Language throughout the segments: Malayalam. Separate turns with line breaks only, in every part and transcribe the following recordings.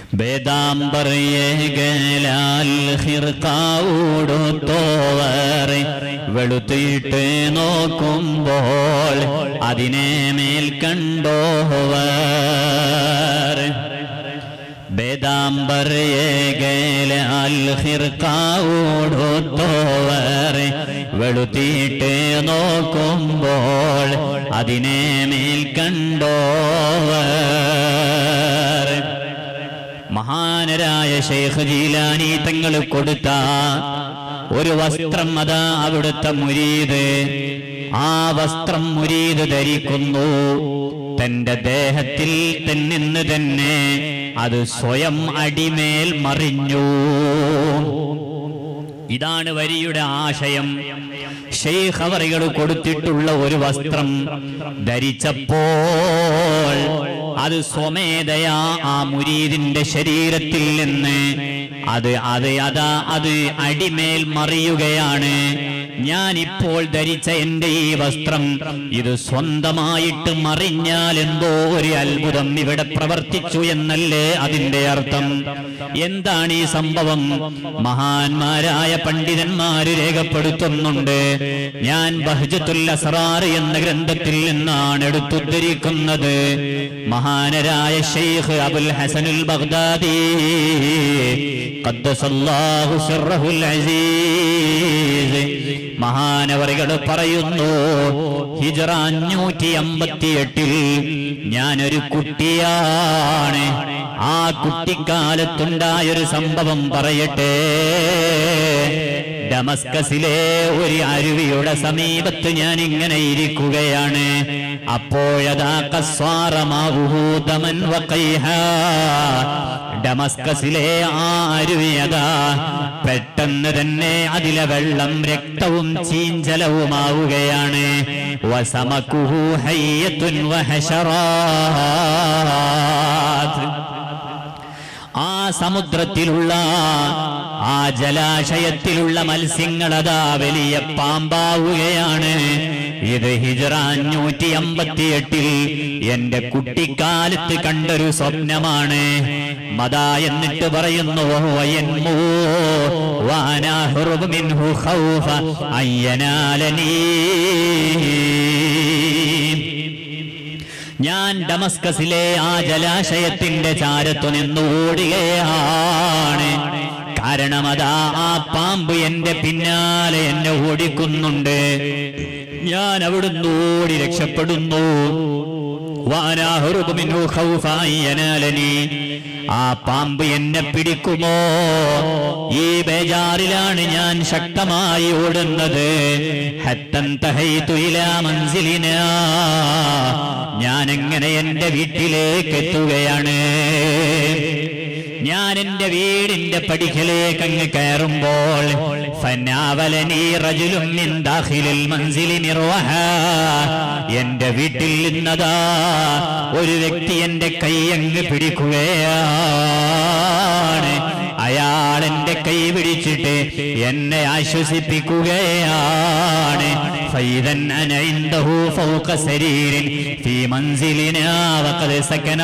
ബേദാംബറിയേകലാൽ ഹിർക്കാവൂടുത്തോവർ വെളുത്തിട്ട് നോക്കുമ്പോൾ അതിനെ മേൽ കണ്ടോവർ ബേദാംബറിയേകലാൽ ഹിർക്കാവൂടുത്തോവർ വെളുത്തിട്ട് നോക്കുമ്പോൾ അതിനെ മേൽ കണ്ടോവർ മഹാനരായ ഷെയ്ഖ് ജീലാനി തങ്ങൾ കൊടുത്ത ഒരു വസ്ത്രം അതാ അവിടുത്തെ മുരീത് ആ വസ്ത്രം മുരീത് ധരിക്കുന്നു തന്റെ ദേഹത്തിൽ തന്നിന്ന് തന്നെ അത് സ്വയം അടിമേൽ മറിഞ്ഞു ഇതാണ് വരിയുടെ ആശയം ഷെയ്ഖ് അവറുകൾ കൊടുത്തിട്ടുള്ള ഒരു വസ്ത്രം ധരിച്ചപ്പോൾ അത് സ്വമേധയാ ആ മുരീദിന്റെ ശരീരത്തിൽ നിന്ന് അത് അത് അതാ അത് അടിമേൽ മറിയുകയാണ് ഞാൻ ഇപ്പോൾ ധരിച്ച എന്റെ ഈ വസ്ത്രം ഇത് സ്വന്തമായിട്ട് മറിഞ്ഞാൽ എന്തോ ഒരു അത്ഭുതം ഇവിടെ പ്രവർത്തിച്ചു എന്നല്ലേ അതിന്റെ അർത്ഥം എന്താണ് ഈ സംഭവം മഹാന്മാരായ പണ്ഡിതന്മാര് രേഖപ്പെടുത്തുന്നുണ്ട് ഞാൻ ബഹജത്തുൽ അസ്റാർ എന്ന ഗ്രന്ഥത്തിൽ നിന്നാണ് എടുത്തുദ്ധരിക്കുന്നത് മഹാനരായ ഷെയ്ഖ് അബുൽ ഹസനുൽ ബഗ്ദാദി ഖദ്ദസല്ലാഹു സിർറഹുൽ അസീസ് മഹാനവറികൾ പറയുന്നു ഹിജറ അഞ്ഞൂറ്റി അമ്പത്തി എട്ടിൽ ഞാനൊരു കുട്ടിയാണ് ആ കുട്ടിക്കാലത്തുണ്ടായൊരു സംഭവം പറയട്ടെ ഡമസ്കസിലെ ഒരു അരുവിയുടെ സമീപത്ത് ഞാൻ ഇങ്ങനെ ഇരിക്കുകയാണ് അപ്പോഴതാ കസ്വാറമാവൂതമൻ ഡമസ്കസിലെ ആ അരുവിയതാ പെട്ടെന്ന് തന്നെ അതിലെ വെള്ളം രക്തവും ചീഞ്ചലവുമാവുകയാണ് വസമക്കുഹു ഹയ്യത്തുൻ വഹശറാത്ത് ആ സമുദ്രത്തിലുള്ള ആ ജലാശയത്തിലുള്ള മത്സ്യങ്ങൾ അതാ വലിയ പാമ്പാവുകയാണ് ഇത് ഹിജറ അഞ്ഞൂറ്റി അമ്പത്തി എട്ടിൽ എന്റെ കുട്ടിക്കാലത്ത് കണ്ടൊരു സ്വപ്നമാണ് മത എന്നിട്ട് പറയുന്നു വയൻമൂ വാനാഹുറുബ് മിൻഹു ഖൗഫ അയ്യനാലനീ ഞാൻ ഡമസ്കസിലെ ആ ജലാശയത്തിന്റെ ചാരത്തു നിന്ന് ഓടുകയാണ് കാരണം അതാ ആ പാമ്പ് എന്റെ പിന്നാലെ എന്നെ ഓടിക്കുന്നുണ്ട് ഞാൻ അവിടുന്ന് ഓടി രക്ഷപ്പെടുന്നു വാനാഹുറുബ് മിൻഹു ഖൗഫ അയ്യനാലനീ ആ പാമ്പ് എന്നെ പിടിക്കുമോ ഈ ബേജാറിലാണ് ഞാൻ ശക്തമായി ഓടുന്നത് ഹത്തൻ തഹൈതു ഇലാ മൻസിലിനാ ഞാൻ എങ്ങനെ എന്റെ വീട്ടിലേക്ക് എത്തുകയാണ് ഞാൻ എന്റെ വീടിന്റെ പടിക്കലേക്ക് അങ്ങ് കയറുമ്പോൾ ഫന്നാവലനീ റജുലുൻ മിൻ ദാഖിലിൽ മൻസിലി മിർവഹ എന്റെ വീട്ടിൽ നിന്നതാ ഒരു വ്യക്തി എന്റെ കൈ അങ്ങ് പിടിക്കുകയാണ് അയാൾ എന്റെ കൈ പിടിച്ചിട്ട് എന്നെ ആശ്വസിപ്പിക്കുകയാണ് فإذا أنا عنده فوق سرير في منزلنا وقد سكن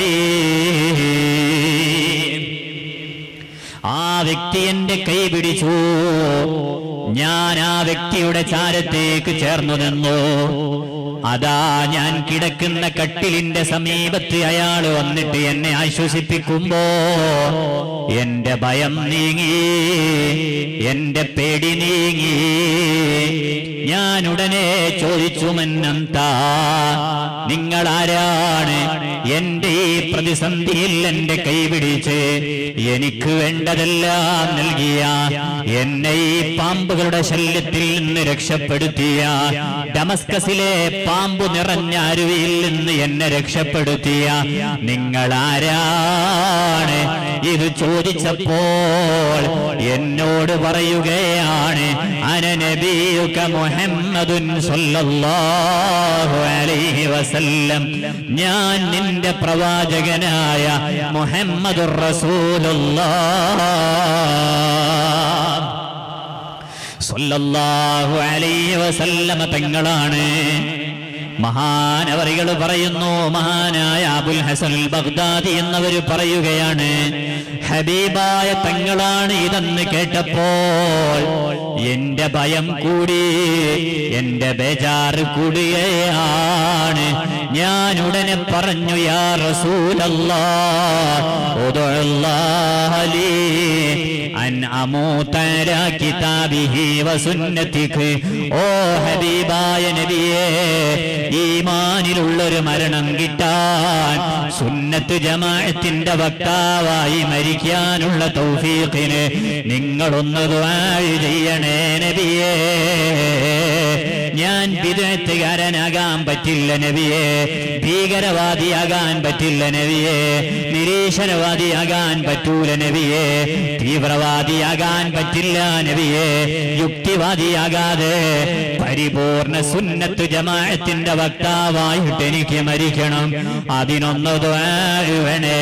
روعي ആ വ്യക്തി എന്റെ കൈ പിടിച്ചു ഞാൻ ആ വ്യക്തിയുടെ ചാരത്തേക്ക് ചേർന്നു നിന്നു അതാ ഞാൻ കിടക്കുന്ന കട്ടിലിന്റെ സമീപത്ത് അയാൾ വന്നിട്ട് എന്നെ ആശ്വസിപ്പിക്കുമ്പോ എന്റെ ഭയം നീങ്ങി എന്റെ പേടി നീങ്ങി ഞാൻ ഉടനെ ചോദിച്ചു മന്നന്താ നിങ്ങൾ ആരാണ് എന്റെ ഈ പ്രതിസന്ധിയിൽ എന്റെ കൈ പിടിച്ച് എനിക്ക് വേണ്ടതെല്ലാം നൽകിയ എന്നെ ഈ പാമ്പുകളുടെ ശല്യത്തിൽ നിന്ന് രക്ഷപ്പെടുത്തിയ ഡമസ്കസിലെ പാമ്പു നിറഞ്ഞ അരുവിയിൽ നിന്ന് എന്നെ രക്ഷപ്പെടുത്തിയ നിങ്ങൾ ആരാണ് ഇത് ചോദിച്ചപ്പോൾ എന്നോട് പറയുകയാണ് അനനബിയുക മുഹമ്മദുൻ സല്ലല്ലാഹു അലൈഹി വസല്ലം ഞാൻ നിന്റെ പ്രവാചകനായ മുഹമ്മദുർ റസൂലുള്ളാഹ് സല്ലല്ലാഹു അലൈഹി വസല്ലമ തങ്ങളാണ് മഹാനവറികൾ പറയുന്നു മഹാനായ അബുൽ ഹസൻ ബഗ്ദാദി എന്നവർ പറയുകയാണ് ഹബീബായ തങ്ങളാണ് ഇതെന്ന് കേട്ടപ്പോൾ എന്റെ ഭയം കൂടി എന്റെ ബേജാറ് കൂടുകയാണ് ഞാൻ ഉടനെ പറഞ്ഞു യാ റസൂലല്ലാ ഉദുഅല്ലാഹ ലീ അൻ അമൂത അലാ കിതാബിഹി വസുന്നതിക് ഓ ഹബീബായ നബിയേ ഈമാനിലുള്ളൊരു മരണം കിട്ടാൻ സുന്നത്ത് ജമാഅത്തിന്റെ വക്താവായി മരിക്കാനുള്ള തൗഫീഖിന് നിങ്ങളൊന്ന് ദുആ ചെയ്യണേ നബിയേ ഞാൻ വിദഗ്ധകാരനാകാൻ പറ്റില്ല നബിയെ ഭീകരവാദിയാകാൻ പറ്റില്ല നബിയെ നിരീശ്വരവാദിയാകാൻ പറ്റൂല നബിയെ തീവ്രവാദിയാകാൻ പറ്റില്ല നബിയെ യുക്തിവാദിയാകാതെ പരിപൂർണ സുന്നത്ത് ജമാഅത്തിന്റെ വക്താവായിട്ട് എനിക്ക് മരിക്കണം അതിനൊന്ന് ദ്വാരുവണേ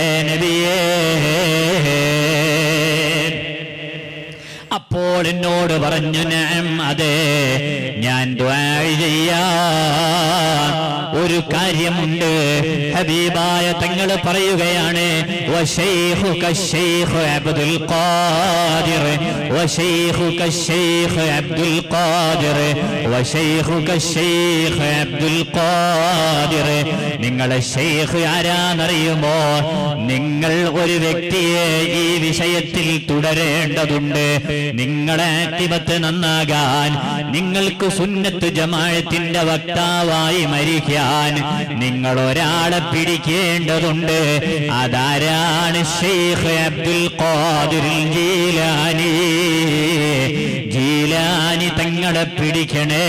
നബിയേ അപ്പോൾ എന്നോട് പറഞ്ഞു ഞാൻ അതെ ഞാൻ ദ്വാ ചെയ്യാൻ ഒരു കാര്യമുണ്ട് ഹബീബായ തങ്ങൾ പറയുകയാണ് وشيخك الشيخ عبد القادر وشيخك الشيخ عبد القادر وشيخك الشيخ عبد القادر നിങ്ങളെ ഷെയ്ഖ് ആരാന്നറിയുമോ നിങ്ങൾ ഒരു വ്യക്തിയെ ഈ വിഷയത്തിൽ തുടരേണ്ടതുണ്ട് നിങ്ങളെ ആക്ടിവത്ത് നന്നാകാൻ നിങ്ങൾക്ക് സുന്നത്ത് ജമാഴത്തിന്റെ വക്താവായി മരിക്കാൻ നിങ്ങൾ ഒരാളെ പിടിക്കേണ്ടതുണ്ട് അതാരാണ് ഷെയ്ഖ് അബ്ദുൽ ഖാദിർ ജീലാനി ജീലാനി തങ്ങളെ പിടിക്കണേ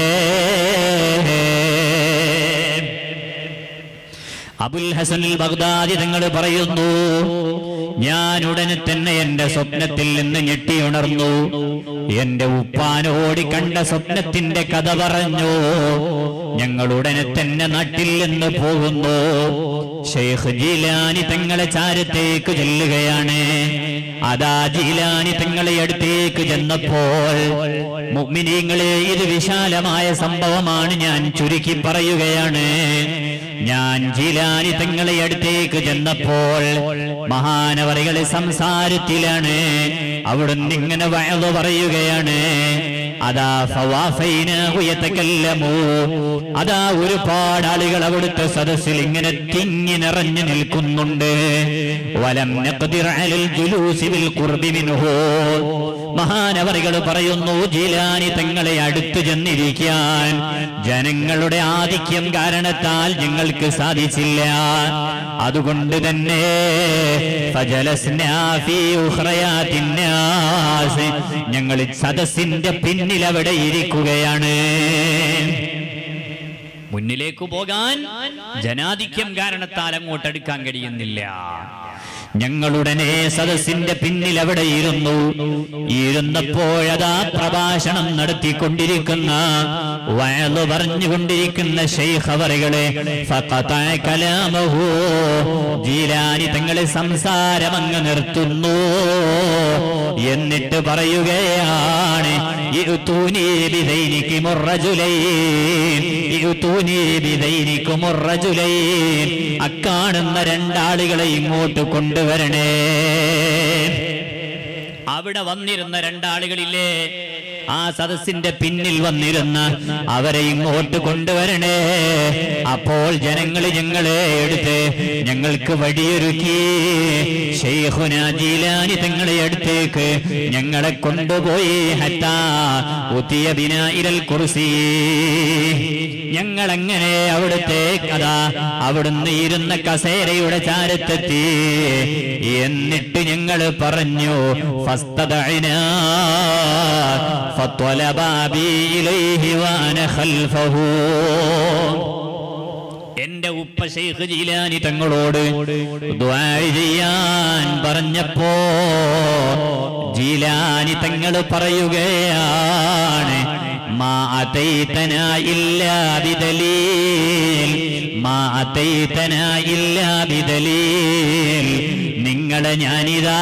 അബുൽ ഹസൻ ബഗ്ദാദി തങ്ങൾ പറയുന്നു ഞാൻ ഉടനെ തന്നെ എന്റെ സ്വപ്നത്തിൽ നിന്ന് ഞെട്ടിയുണർന്നു എന്റെ ഉപ്പാനോടി കണ്ട സ്വപ്നത്തിന്റെ കഥ പറഞ്ഞു ഞങ്ങൾ ഉടനെ തന്നെ നാട്ടിൽ നിന്ന് പോകുന്നു ഷെയ്ഖ് ജീലാനി തങ്ങളെ ചാരത്തേക്ക് ചെല്ലുകയാണ് അതാ ജീലാനി തങ്ങളെ അടുത്തേക്ക് ചെന്നപ്പോൾ മുഅ്മിനീങ്ങളെ ഇത് വിശാലമായ സംഭവമാണ് ഞാൻ ചുരുക്കി പറയുകയാണ് ഞാൻ ജീലാനി തങ്ങളെ അടുത്തേക്ക് ചെന്നപ്പോൾ മഹാനവറികളെ സംസാരത്തിലാണ് അവിടുന്ന് ഇങ്ങനെ വയലു പറയുകയാണ് അതാ ഫവാഫൈനാഹു യതകല്ലമു അതാ ഒരുപാട് ആളുകൾ അവിടുത്തെ സദസ്സിൽ ഇങ്ങനെ തിങ്ങി നിറഞ്ഞു നിൽക്കുന്നുണ്ട് വലം നഖ്ദിർ അലൽ ജുലൂസി ബിൽ ഖുർബി മിൻഹു മഹാനവറികൾ പറയുന്നു ജീലാനി തങ്ങളെ അടുത്തു ചെന്നിരിക്കാൻ ജനങ്ങളുടെ ആധിക്യം കാരണത്താൽ ഞങ്ങൾക്ക് സാധിച്ചില്ല അതുകൊണ്ട് തന്നെ ഫജലസ്നാ ഫീ ഉഖ്റയാത്തിൻ നാസ്. ഞങ്ങൾ സദസ്സിന്റെ പിന്നിൽ അവിടെ ഇരിക്കുകയാണ് മുന്നിലേക്ക് പോകാൻ ജനാധിക്യം കാരണത്താൽ അങ്ങോട്ട് അടുക്കാൻ കഴിയുന്നില്ല ഞങ്ങളുടനെ സദസ്സിന്റെ പിന്നിൽ അവിടെ ഇരുന്നു ഇരുന്നപ്പോഴതാ പ്രഭാഷണം നടത്തിക്കൊണ്ടിരിക്കുന്ന വയലു പറഞ്ഞുകൊണ്ടിരിക്കുന്ന ഷെയ്ഖ് അവറുകളെ കലാമഹു ജീലാനി തങ്ങളെ സംസാരം അങ്ങ് നിർത്തുന്നു എന്നിട്ട് പറയുകയാണ് ഇഅ്തൂനി ബിദൈനിക്കും الرجلين ഇഅ്തൂനി ബിദൈനിക്കും الرجلين അക്കാണുന്ന രണ്ടാളുകളെ ഇങ്ങോട്ട് കൊണ്ടുവരണേ അവിടെ വന്നിരുന്ന രണ്ടാളുകളില്ലേ ആ സദസ്സിന്റെ പിന്നിൽ വന്നിരുന്ന അവരെ ഇങ്ങോട്ട് കൊണ്ടുവരണേ അപ്പോൾ ജനങ്ങൾ ഞങ്ങളെ എടുത്ത് ഞങ്ങൾക്ക് വഴിയൊരുക്കി ഷെയ്ഖുന ജീലാനി തങ്ങളെ അടുത്തേക്ക് ഞങ്ങളെ കൊണ്ടുപോയി ഹത്താ ഉത്തിയ ബിന ഇരൽ കുർസി ഞങ്ങൾ അങ്ങനെ അവിടുത്തെ കഥ അവിടുന്ന് ഇരുന്ന കസേരയുടെ ചാരത്തെത്തി എന്നിട്ട് ഞങ്ങൾ പറഞ്ഞു ഫസ്തദഅനാ فطلبا بي إليه وأنا خلفه എന്റെ ഉപ്പ ഷെയ്ഖ് ജീലാനി തങ്ങളോട് ദുആ ചെയ്യാൻ പറഞ്ഞപ്പോ ജീലാനി തങ്ങൾ പറയുകയാണ് മാ അതൈതനാ ഇല്ലാ ബിദലീൽ മാ അതൈതനാ ഇല്ലാ ബിദലീൽ നിങ്ങളെ ഞാനിതാ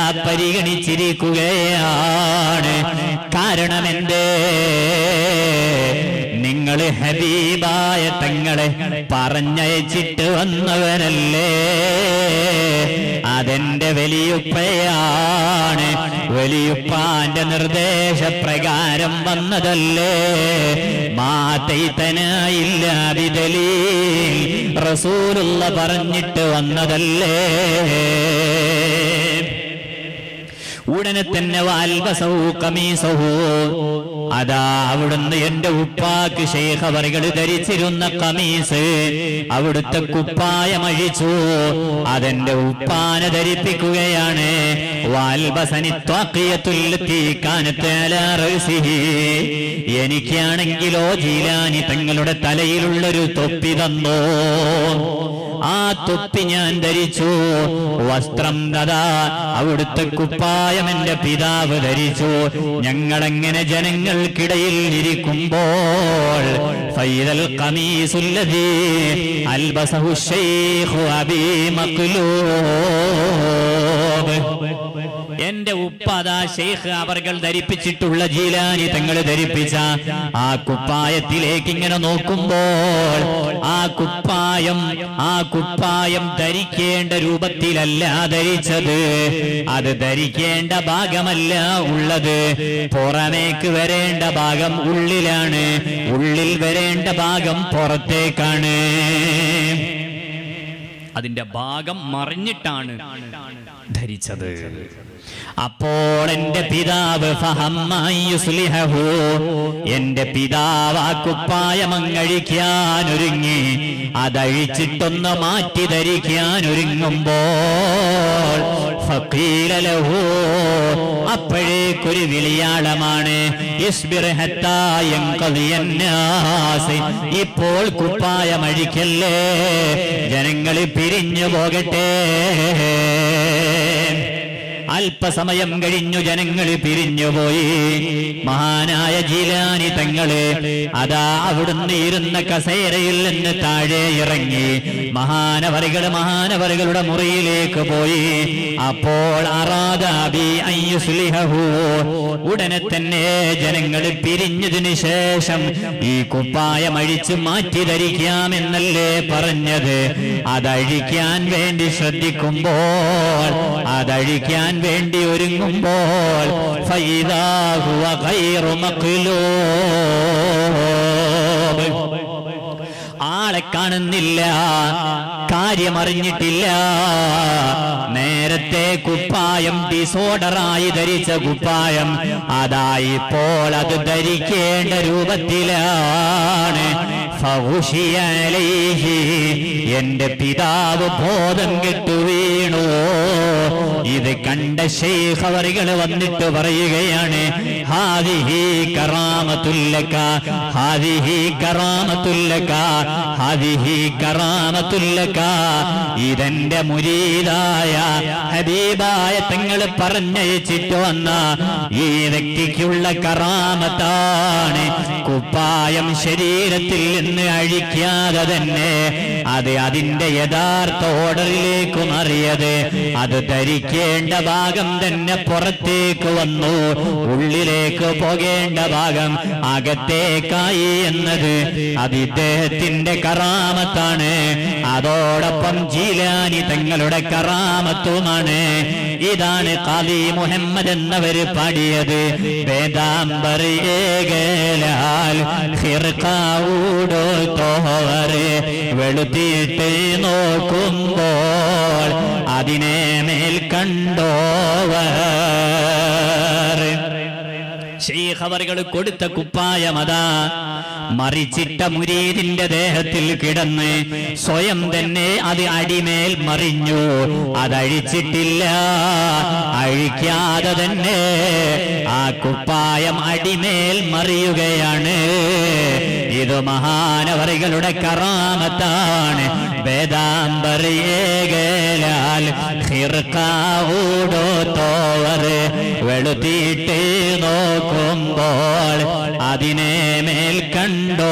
പരിഗണിച്ചിരിക്കുകയാണ് കാരണം എന്തേ തങ്ങള് ഹബീബായ തങ്ങളെ പറഞ്ഞയച്ചിട്ട് വന്നവനല്ലേ അതെന്റെ വലിയുപ്പയാണ് വലിയുപ്പാന്റെ നിർദ്ദേശപ്രകാരം വന്നതല്ലേ മാതൈത്തനായില്ല ബിദലീൽ റസൂലുള്ള പറഞ്ഞിട്ട് വന്നതല്ലേ ഉടനെ തന്നെ വാൽബസഹു കമീസഹു അതാ അവിടുന്ന് എന്റെ ഉപ്പാക്ക് ശേഖവറികൾ ധരിച്ചിരുന്ന കമീസ് അവിടുത്തെ കുപ്പായം അഴിച്ചു അതെന്റെ ഉപ്പാനെ ധരിപ്പിക്കുകയാണ് വാൽബസനി ത്വാഖിയത്തുല്ലത്തി കാനത്ത് അലാ റഅ്സിഹി. എനിക്കാണെങ്കിലോ ജീലാനി തങ്ങളുടെ തലയിലുള്ളൊരു തൊപ്പി തന്നോ ആ തൊപ്പി ഞാൻ ധരിച്ചു വസ്ത്രം ദാ അവിടുത്തെ കുപ്പായം എന്റെ പിതാവ് ധരിച്ചു ഞങ്ങളെങ്ങനെ ജനങ്ങൾക്കിടയിൽ ഇരിക്കുമ്പോൾ ഫൈദൽ ഖമീസുല്ലദീ അൽബസഹു ശൈഖു അബീ മഖ്ലൂബ് എന്റെ ഉപ്പാദാ ഷെയ്ഖ് അവർകൾ ധരിപ്പിച്ചിട്ടുള്ള ജീലാനി തങ്ങൾ ധരിപ്പിച്ച ആ കുപ്പായത്തിലേക്ക് ഇങ്ങനെ നോക്കുമ്പോൾ ആ കുപ്പായം ആ കുപ്പായം ധരിക്കേണ്ട രൂപത്തിലല്ല ധരിച്ചത് അത് ധരിക്കേണ്ട ഭാഗമല്ല ഉള്ളത് പുറമേക്ക് വരേണ്ട ഭാഗം ഉള്ളിലാണ് ഉള്ളിൽ വരേണ്ട ഭാഗം പുറത്തേക്കാണ് അതിന്റെ ഭാഗം മറിഞ്ഞിട്ടാണ് ധരിച്ചത് അപ്പോൾ എന്റെ പിതാവ് ഫഹമ്മായി യുസ്ലിഹഹു. എന്റെ പിതാവ് ആ കുപ്പായമങ്ങഴിക്കാൻ ഒരുങ്ങി അതഴിച്ചിട്ടൊന്ന് മാറ്റി ധരിക്കാൻ ഒരുങ്ങുമ്പോൾ ഫഖീല ലഹു. അപ്പോഴേക്കൊരു വിളിയാളമാണ് ഇസ്ബിർ ഹത്താ യൻഖദിയൻ നാസ്. ഇപ്പോൾ കുപ്പായമഴിക്കല്ലേ ജനങ്ങൾ പിരിഞ്ഞു പോകട്ടെ അല്പസമയം കഴിഞ്ഞു ജനങ്ങൾ പിരിഞ്ഞുപോയി മഹാനായ ജീലാനി തങ്ങള് അതാ അവിടുന്ന് ഇരുന്ന കസേരയിൽ നിന്ന് താഴെ ഇറങ്ങി മഹാനവറികൾ മഹാനവറികളുടെ മുറിയിലേക്ക് പോയി അപ്പോൾ അറാദാബി അയ്യുസ്ലിഹു ഉടനെ തന്നെ ജനങ്ങൾ പിരിഞ്ഞതിന് ശേഷം ഈ കുപ്പായം അഴിച്ചു മാറ്റി ധരിക്കാമെന്നല്ലേ പറഞ്ഞത് അതഴിക്കാൻ വേണ്ടി ശ്രദ്ധിക്കുമ്പോൾ അതഴിക്കാൻ വേണ്ടി ഒരുങ്ങുമ്പോൾ ഫൈദാ ഹുവ ഗൈറു മഖ്ലൂബ്. ആളെ കാണുന്നില്ല കാര്യമറിഞ്ഞിട്ടില്ല നേരത്തെ കുപ്പായം ഡിസോർഡറായി ധരിച്ച കുപ്പായം അതായി ഇപ്പോൾ അത് ധരിക്കേണ്ട രൂപത്തിലാണ് ഫൗഷിയ അലൈഹി. എന്റെ പിതാവ് ബോധം കെട്ടു വീണു ഇത് കണ്ട ശേഖവറികൾ വന്നിട്ട് പറയുകയാണ് ഹാദിഹി കറാമത്തുല്ലക ഹാദിഹി കറാമത്തുല്ലക ഹാദിഹി കറാമത്തുല്ലക ഇതെന്റെ മുരീതായ ഹബീബായ തങ്ങൾ പറഞ്ഞയച്ചിട്ട് വന്ന ഈ വ്യക്തിക്കുള്ള കറാമത്താണ് കുപ്പായം ശരീരത്തിൽ നിന്ന് അഴിക്കാതെ തന്നെ അത് അതിന്റെ യഥാർത്ഥ ഓർഡറിലേക്ക് മാറിയത് അത് ധരിക്കേണ്ട ഭാഗം തന്നെ പുറത്തേക്ക് വന്നു ഉള്ളിലേക്ക് പോകേണ്ട ഭാഗം അകത്തേക്കായി എന്നത് അത് ഇദ്ദേഹത്തിന്റെ കറാമത്താണ് അതോടൊപ്പം ജീലാനി തങ്ങളുടെ കറാമത്തുമാണ് ഇതാണ് കാലി മുഹമ്മദ് എന്നവര് പാടിയത് വേദാംബറി ഏകലാൽ ഹിർക്കാവൂടോ തോവറ് വെളുത്തിയിട്ട് നോക്കുമ്പോൾ അതിനെ മേൽ കണ്ടോവർ ശൈഖവറുകൾ കൊടുത്ത കുപ്പായമതാ മറിച്ചിട്ട മുരീദിന്റെ ദേഹത്തിൽ കിടന്ന് സ്വയം തന്നെ അത് അടിമേൽ മറിഞ്ഞു അതഴിച്ചിട്ടില്ല അഴിക്കാതെ തന്നെ ആ കുപ്പായം അടിമേൽ മറിയുകയാണ് ഇത് മഹാനവറികളുടെ കറാമത്താണ് വേദാംബറിയേകലാൽ ഹിർക്കാവൂടോ തോവറ് വെളുത്തിയിട്ട് നോക്കുമ്പോൾ അതിനെ മേൽ കണ്ടോവർ